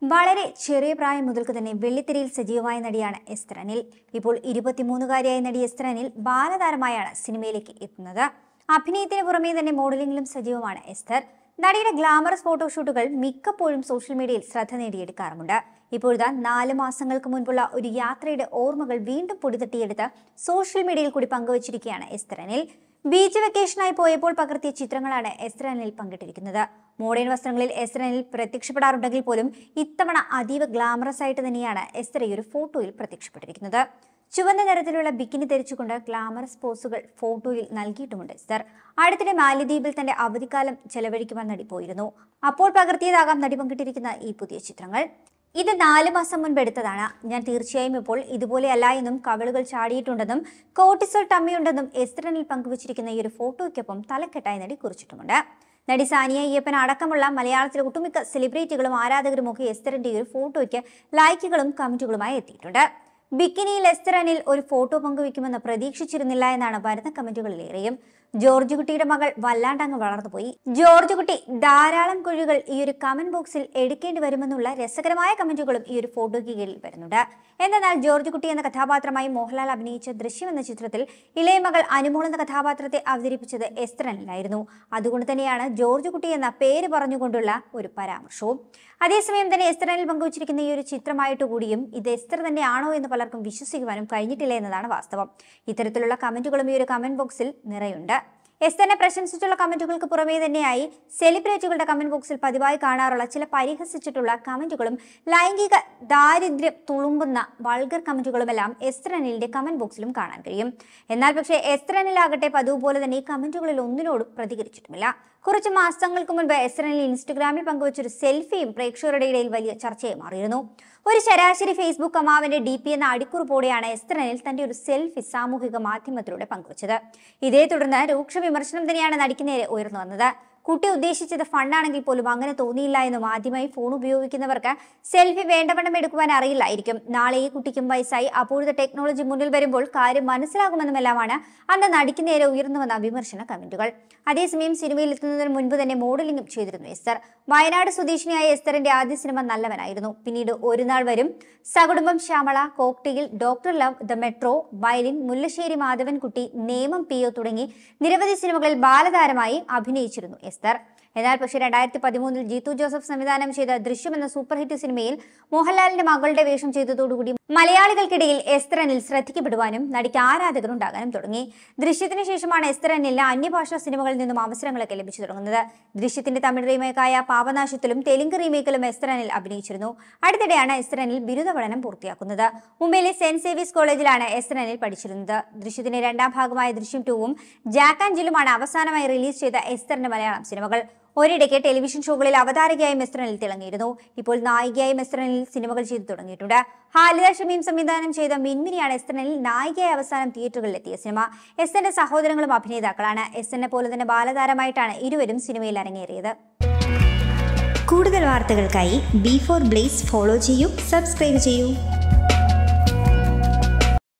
വളരെ ചെറിയ പ്രായം മുതൽക്ക് തന്നെ വെള്ളിത്തിരയിൽ സജീവമായ നടിയാണ് എസ്തർ അനിൽ ഇപ്പോൾ ഇരുപത്തിമൂന്നുകാരിയായ നടി എസ്തർ അനിൽ ബാലതാരമായാണ് സിനിമയിലേക്ക് എത്തുന്നത് അഭിനയത്തിന് പുറമേ തന്നെ മോഡലിംഗിലും സജീവമാണ് എസ്തർ നടിയുടെ ഗ്ലാമറസ് ഫോട്ടോഷൂട്ടുകൾ മിക്കപ്പോഴും സോഷ്യൽ മീഡിയയിൽ ശ്രദ്ധ നേടിയെടുക്കാറുമുണ്ട് ഇപ്പോഴത്തെ നാല് മാസങ്ങൾക്ക് മുൻപുള്ള ഒരു യാത്രയുടെ ഓർമ്മകൾ വീണ്ടും പൊടിതട്ടിയെടുത്ത് സോഷ്യൽ മീഡിയയിൽ കൂടി പങ്കുവച്ചിരിക്കുകയാണ് എസ്തർ അനിൽ ബീച്ച് വെക്കേഷനായി പോയപ്പോൾ പകർത്തിയ ചിത്രങ്ങളാണ് എസ്തർ അനിൽ പങ്കിട്ടിരിക്കുന്നത് മോഡേൺ വസ്ത്രങ്ങളിൽ എസ്തർ അനിൽ പ്രത്യക്ഷപ്പെടാറുണ്ടെങ്കിൽ പോലും ഇത്തവണ അതീവ ഗ്ലാമറസ് ആയിട്ട് തന്നെയാണ് എസ്തർ ഈ ഒരു ഫോട്ടോയിൽ പ്രത്യക്ഷപ്പെട്ടിരിക്കുന്നത് ചുവന്ന നിറത്തിലുള്ള ബിക്കിനി ധരിച്ചുകൊണ്ട് ഗ്ലാമറസ് പോസുകൾ ഫോട്ടോയിൽ നൽകിയിട്ടുമുണ്ട് എസ്തർ അടുത്തിടെ മാലിദ്വീപിൽ തന്റെ അവധിക്കാലം ചെലവഴിക്കുവാൻ നടി പോയിരുന്നു അപ്പോൾ പകർത്തിയതാകാം നടി പങ്കിട്ടിരിക്കുന്ന ഈ പുതിയ ചിത്രങ്ങൾ ഇത് നാല് മാസം മുൻപ് എടുത്തതാണ് ഞാൻ തീർച്ചയായും ഇപ്പോൾ ഇതുപോലെയല്ല എന്നും കവിളുകൾ ചാടിയിട്ടുണ്ടെന്നും കോർട്ടിസോൾ ടമ്മിയുണ്ടെന്നും എസ്ത്രനിൽ പങ്കുവച്ചിരിക്കുന്ന ഈ ഒരു ഫോട്ടോയ്ക്കൊപ്പം തലക്കെട്ടായി നടി കുറിച്ചിട്ടുമുണ്ട് നടി സാനിയ അയ്യപ്പൻ അടക്കമുള്ള മലയാളത്തിലെ ഒട്ടുമിക്ക സെലിബ്രിറ്റികളും ആരാധകരും ഒക്കെ എസ്തറിന്റെ ഈ ഒരു ഫോട്ടോയ്ക്ക് ലൈക്കുകളും കമന്റുകളുമായി എത്തിയിട്ടുണ്ട് ബിക്കിനിയിൽ എസ്തറനിൽ ഒരു ഫോട്ടോ പങ്കുവെക്കുമെന്ന് പ്രതീക്ഷിച്ചിരുന്നില്ല എന്നാണ് വരുന്ന കമന്റുകളിലേറെയും ജോർജ് കുട്ടിയുടെ മകൾ വല്ലാണ്ടങ്ങ് വളർന്നുപോയി ജോർജ് കുട്ടി ധാരാളം കുഴികൾ ഈ ഒരു കമന്റ് ബോക്സിൽ എടുക്കേണ്ടി വരുമെന്നുള്ള രസകരമായ കമന്റുകളും ഈ ഒരു ഫോട്ടോയ്ക്ക് കീഴിൽ വരുന്നുണ്ട് എന്നാൽ ജോർജ് കുട്ടി എന്ന കഥാപാത്രമായി മോഹൻലാൽ അഭിനയിച്ച ദൃശ്യം എന്ന ചിത്രത്തിൽ ഇളയ മകൾ അനുമോൾ എന്ന കഥാപാത്രത്തെ അവതരിപ്പിച്ചത് എസ്തറനിലായിരുന്നു അതുകൊണ്ട് തന്നെയാണ് ജോർജ് കുട്ടി എന്ന പേര് പറഞ്ഞുകൊണ്ടുള്ള ഒരു പരാമർശവും അതേസമയം തന്നെ എസ്തറനിൽ പങ്കുവച്ചിരിക്കുന്ന ഈ ഒരു ചിത്രമായിട്ട് കൂടിയും ഇത് എസ്തർ തന്നെയാണോ എന്ന് പലർക്കും വിശ്വസിക്കുവാനും കഴിഞ്ഞിട്ടില്ല എന്നതാണ് വാസ്തവം ഇത്തരത്തിലുള്ള കമന്റുകളും ഈ ഒരു കമന്റ് ബോക്സിൽ നിറയുണ്ട് എസ്തറിനെ പ്രശംസിച്ചുള്ള കമന്റുകൾക്ക് പുറമേ തന്നെയായി സെലിബ്രിറ്റികളുടെ കമന്റ് ബോക്സിൽ പതിവായി കാണാറുള്ള ചില പരിഹസിച്ചിട്ടുള്ള കമന്റുകളും ലൈംഗിക ദാരിദ്ര്യം തുളുമ്പുന്ന വൾഗർ കമന്റുകളുമെല്ലാം എസ്ത്രനിലിന്റെ കമന്റ് ബോക്സിലും കാണാൻ കഴിയും എന്നാൽ പക്ഷേ എസ്ത്രനിലാകട്ടെ പതിവ് പോലെ തന്നെ ഈ കമന്റുകളിൽ ഒന്നിനോടും പ്രതികരിച്ചിട്ടുമില്ല കുറച്ച് മാസങ്ങൾക്ക് മുൻപ് എസ്രനിൽ ഇൻസ്റ്റഗ്രാമിൽ പങ്കുവച്ചൊരു സെൽഫിയും പ്രേക്ഷകരുടെ ഇടയിൽ വലിയ ചർച്ചയായി മാറിയിരുന്നു ഒരു ശരാശരി ഫേസ്ബുക്ക് അമ്മാവിന്റെ ഡി പി എന്ന അടിക്കുറിപ്പോടെയാണ് എസ്ത്രനിൽ തന്റെ ഒരു സെൽഫി സാമൂഹിക മാധ്യമത്തിലൂടെ പങ്കുവച്ചത് ഇതേ തുടർന്ന് രൂക്ഷ വിമർശനം തന്നെയാണ് നടിക്ക് നേരെ ഉയർന്നു വന്നത് കുട്ടി ഉദ്ദേശിച്ചത് ഫണ്ടാണെങ്കിൽ പോലും അങ്ങനെ തോന്നിയില്ല എന്നും ആദ്യമായി ഫോൺ ഉപയോഗിക്കുന്നവർക്ക് സെൽഫി വേണ്ടവണ്ണം എടുക്കുവാൻ അറിയില്ലായിരിക്കും നാളെ ഈ കുട്ടിക്കും വയസ്സായി അപ്പോഴത്തെ ടെക്നോളജി മുന്നിൽ വരുമ്പോൾ കാര്യം മനസ്സിലാകുമെന്നുമെല്ലാമാണ് അന്ന് നടിക്ക് നേരെ ഉയർന്നു വന്ന വിമർശന കമന്റുകൾ അതേസമയം സിനിമയിൽ എത്തുന്നതിന് മുൻപ് തന്നെ മോഡലിംഗും ചെയ്തിരുന്നു എസ്തർ വയനാട് സ്വദേശിനിയായ എസ്തറിന്റെ ആദ്യ സിനിമ നല്ലവനായിരുന്നു പിന്നീട് ഒരു നാൾ വരും Sakudumbam Shyamala cocktail doctor love the metro violin Mullassery Madhavankutty Nemom P O തുടങ്ങി നിരവധി സിനിമകളിൽ ബാലതാരമായി അഭിനയിച്ചിരുന്നു എസ്തർ എന്നാൽ പക്ഷേ രണ്ടായിരത്തി പതിമൂന്നിൽ ജീത്തു ജോസഫ് സംവിധാനം ചെയ്ത ദൃശ്യം എന്ന സൂപ്പർ ഹിറ്റ് സിനിമയിൽ മോഹൻലാലിന്റെ മകളുടെ വേഷം ചെയ്തതോടുകൂടി മലയാളികൾക്കിടയിൽ എസ്തറനിൽ ശ്രദ്ധിക്കപ്പെടുവാനും നടിക്ക് ആരാധകർ ഉണ്ടാകാനും തുടങ്ങി ദൃശ്യത്തിന് ശേഷമാണ് എസ്തറനിലിന് അന്യഭാഷാ സിനിമകളിൽ നിന്നും അവസരങ്ങളൊക്കെ ലഭിച്ചു തുടങ്ങുന്നത് ദൃശ്യത്തിന്റെ തമിഴ് റീമേക്കായ പാപനാശത്തിലും തെലുങ്ക് റീമേക്കിലും എസ്തറനിൽ അഭിനയിച്ചിരുന്നു അടുത്തിടെയാണ് എസ്തറനിൽ ബിരുദ പഠനം പൂർത്തിയാക്കുന്നത് മുംബൈയിലെ സെന്റ് സേവീസ് കോളേജിലാണ് എസ്തറനിൽ പഠിച്ചിരുന്നത് ദൃശ്യത്തിന്റെ രണ്ടാം ഭാഗമായ ദൃശ്യം ടൂവും ജാക്ക് ആൻഡ് ജില്ലുമാണ് അവസാനമായി റിലീസ് ചെയ്ത എസ്തറിന്റെ മലയാളം സിനിമകൾ ഒരിടയ്ക്ക് ടെലിവിഷൻ ഷോകളിൽ അവതാരകയായി മെസ്ത്രനിൽ തിളങ്ങിയിരുന്നു ഇപ്പോൾ നായികയായി മെസ്ത്രനിൽ സിനിമകൾ ചെയ്തു തുടങ്ങിയിട്ടുണ്ട് ഹാലിദ ഷമീം സംവിധാനം ചെയ്ത മിൻമിനിയാണ് എസ്തനിൽ നായികയായി അവസാനം തിയേറ്ററുകളിൽ എത്തിയ സിനിമ എസ്തന്റെ സഹോദരങ്ങളും അഭിനേതാക്കളാണ് എസ്തനെ പോലെ തന്നെ ബാലതാരമായിട്ടാണ് ഇരുവരും സിനിമയിൽ അരങ്ങേറിയത് കൂടുതൽ വാർത്തകൾക്കായി ബി ഫോർ ബ്ലേസ് ഫോളോ ചെയ്യൂ സബ്സ്ക്രൈബ് ചെയ്യൂ